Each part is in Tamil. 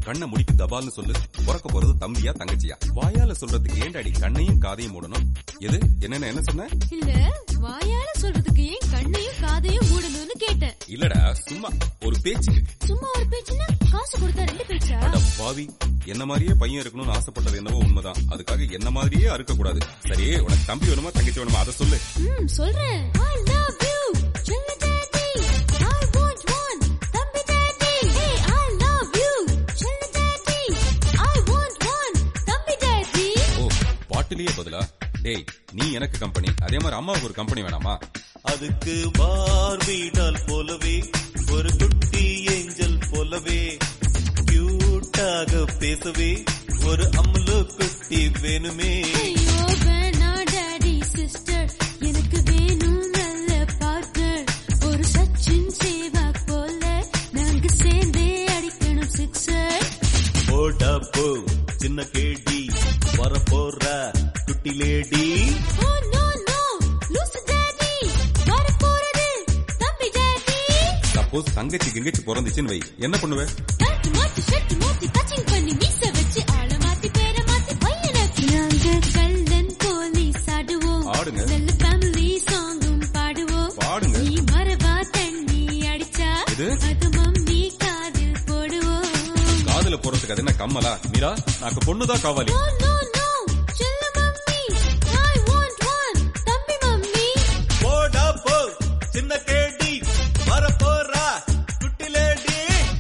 கண்ணை முடிக்கு தபால்னு சொல்லு பிறக்க போறது தம்பியா தங்கச்சியா வாயால சொல்றதுக்கு ஏண்டாடி கண்ணையும் காதையும் மூடணும் எது என்னென்ன என்ன சொன்ன இல்ல வாயால சொல்றதுக்கு ஏன் கண்ணையும் காதையும் மூடணும்னு கேட்டேன் இல்லடா சும்மா ஒரு பேச்சுக்கு சும்மா ஒரு பேச்சுன்னா காசு கொடுத்தா ரெண்டு பேச்சா அட பாவி என்ன மாதிரியே பையன் இருக்கணும்னு ஆசைப்பட்டது என்னவோ உண்மைதான் அதுக்காக என்ன மாதிரியே அறுக்க கூடாது சரி உனக்கு தம்பி வேணுமா தங்கச்சி வேணுமா அதை சொல்லு ம் சொல்றேன் I love you செல்ல daddy I want one தம்பி daddy Hey I love you செல்ல daddy I want one தம்பி daddy ஓ பாட்டிலேயே பதிலா டேய் நீ எனக்கு கம்பெனி அதே மாதிரி அம்மாவுக்கு ஒரு கம்பெனி வேணாமா அதுக்கு பார்பிடால் போலவே ஒரு குட்டி ஏஞ்சல் போலவே கியூட்டாக பேசவே ஒரு அம்லு குட்டி வேணுமே ஐயோ வேணா டாடி சிஸ்டர் எனக்கு வேணும் நல்ல பார்ட்னர் ஒரு சச்சின் சேவாக் போல நாங்க சேர்ந்தே அடிக்கணும் சிக்ஸர் போடா போ சின்ன கேடி வர போற குட்டி லேடி ஓ நோ நோ லூசு டாடி வர போறது தம்பி டாடி சப்போஸ் தங்கச்சி கிங்கச்சி பிறந்துச்சுன்னு வை என்ன பண்ணுவ பேண்ட் மாத்தி ஷர்ட் மாத்தி கச்சிங் பண்ணி மீச வச்சு ஆள மாத்தி பேர மாத்தி பையனாக்கி நாங்க கல்லன் போலீஸ் ஆடுவோம் ஆடுங்க. நல்ல ஃபேமிலி சாங்கும் பாடுவோம் பாடுங்க. நீ மரவா தண்ணி அடிச்சா இது? அது மம்மி காதில் போடுவோம் காதுல போறதுக்கு அது என்ன கம்மலா மீரா நாக்கு பொண்ணுதான் காவாலி No, no, no. செல்ல மம்மி. I want one. தம்பி மம்மி. போடா போ சின்ன கேடி வர போற குட்டி லேடி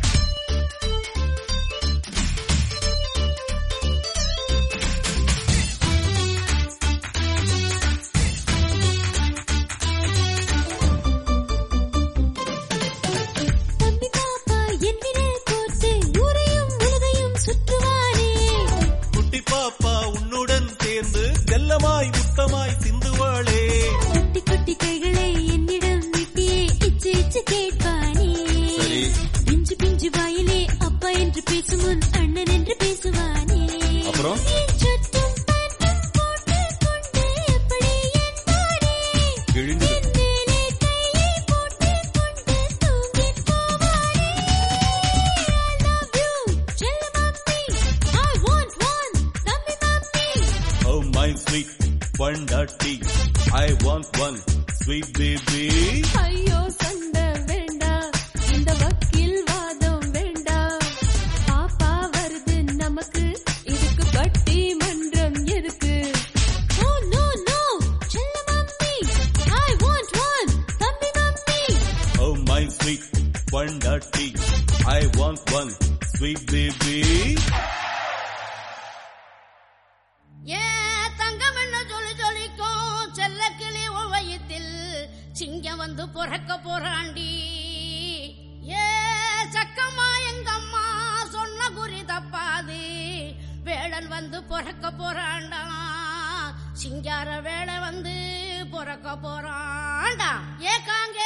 தம்பி பாப்பா என் விரல் கோர்த்து ஊரையும் உலகையும் சுற்றுவானே. குட்டி பாப்பா உன்னுடன் சேர்ந்து செல்லமாய் முத்தமாய் சிந்துவாளே குட்டி குட்டி கைகளை என்னிடம் நீட்டியே இச்சு இச்சு கேட்பானே. சரி. பிஞ்சு பிஞ்சு வாயிலே அப்பா என்று பேசும் முன் அண்ணன் என்று பேசுவானே அப்புறம்? என் சட்டும் பேண்ட்டும் போட்டுக் கொண்டு எப்படி என்பானே கிழிஞ்சது என் மேலே கையை போட்டுக் கொண்டு தூங்கிப் போவானே. I love you, செல்ல மம்மி. I want one, தம்பி மம்மி. Oh my sweet பண்டாட்டி I want one sweet baby ஐயோ சண்டை வேண்டாம் இந்த வக்கீல் வாதம் வேண்டாம் பாப்பா வருது நமக்கு இதுக்கு பட்டி மன்றம் எதுக்கு ஓ நோ நோ செல்ல மம்மி ஐ வாண்ட் ஒன் தம்பி மம்மி Oh my sweet பண்டாட்டி I want one sweet baby ஏன் தங்கம் என்ன சொல்லி ஜொலிக்கும் செல்ல கிளி வயித்தில் சிங்கம் வந்து பிறக்க போறாண்டி ஏ சக்கம்மா எங்கம்மா சொன்ன குறி தப்பாது வேடன் வந்து பிறக்க போறாண்டா சிங்கார வேலை வந்து பிறக்க போறாண்டா ஏ காங்க